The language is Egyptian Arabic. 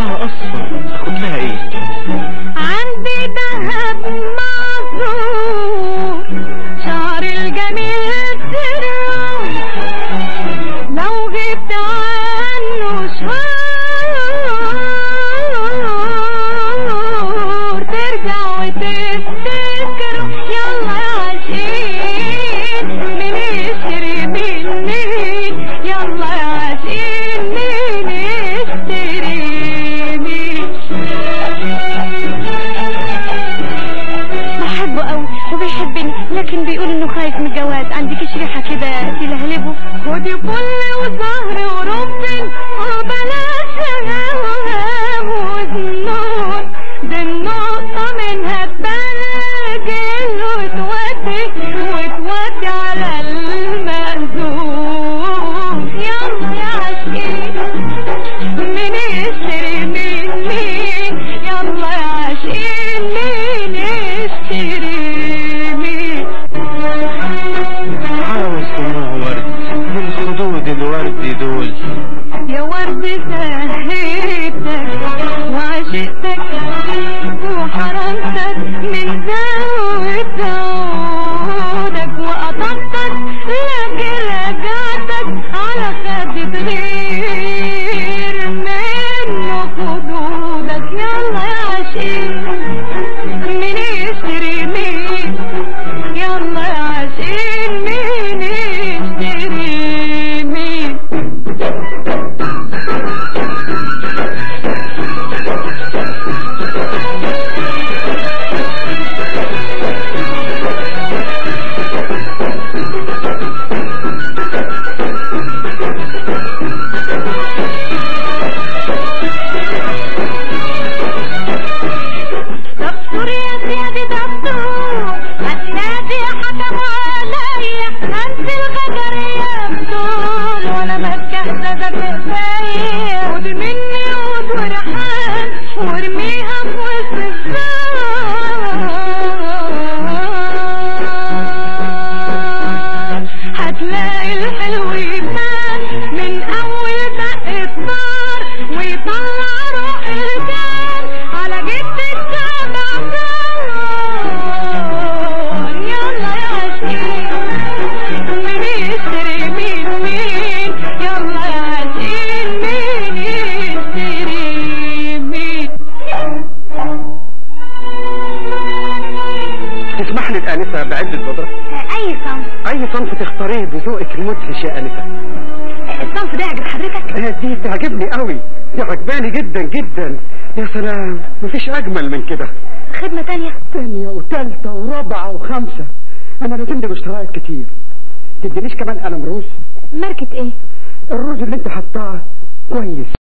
شعرها اصفر اخد لها ايه عندي دهب معصور شعر الجميل سره لو غبت عنه شهور ترجع وتفتكره يلا يا عشيق من يشتري مني يلا يا عشيق من يشتري مني بحبه قوي وبيحبني لكن بيقول انه خايف من الجواز عندك شريحة كده تلهلبه خدي فل وزهر ورمل وبلاش هوام وزنون دي النقطة منها تبرجل وتودي وتودي على المأذون يلا يا عشقي مين يشتري مني يلا يا عشقين مين يشتري مين عاوز دموع ورد من خدود الورد دول يا ورد زهيتك وعشقتك وحرمتك من زاوية عودك وقطعتك لكن رجعتك على خدة غير منه خدودك يلا يا عشيق مين يشتري مين يلا يا عشيق مين يشتري مين دكتور يا سيدي دكتور هتنادي حكم عليا انزل غجر يا بطول وانا ماسكه ده كفايه خد مني عود وريحان وارميها في وسط الزمان هتلاقي الحلو يبان من اول دقة نار ويطلع روح الجان على جبت السبع دار يلا يا عشيق مين يشتري مين مين يلا يا عشيق مين يشتري مين تسمح لي الآنسة بعدة بودرة اي صنف أي صنف تختاريه بذوقك المدهش يا آنسة الصنف ده يعجب حضرتك آه، دي تعجبني قوي دي عجباني جدا جدا يا سلام مفيش أجمل من كده خدمة تانية تانية وتالتة ورابعة وخمسة أنا لازم اشتراك كتير تدينيش كمان قلم روز ماركة ايه الروز اللي انت حطاه كويس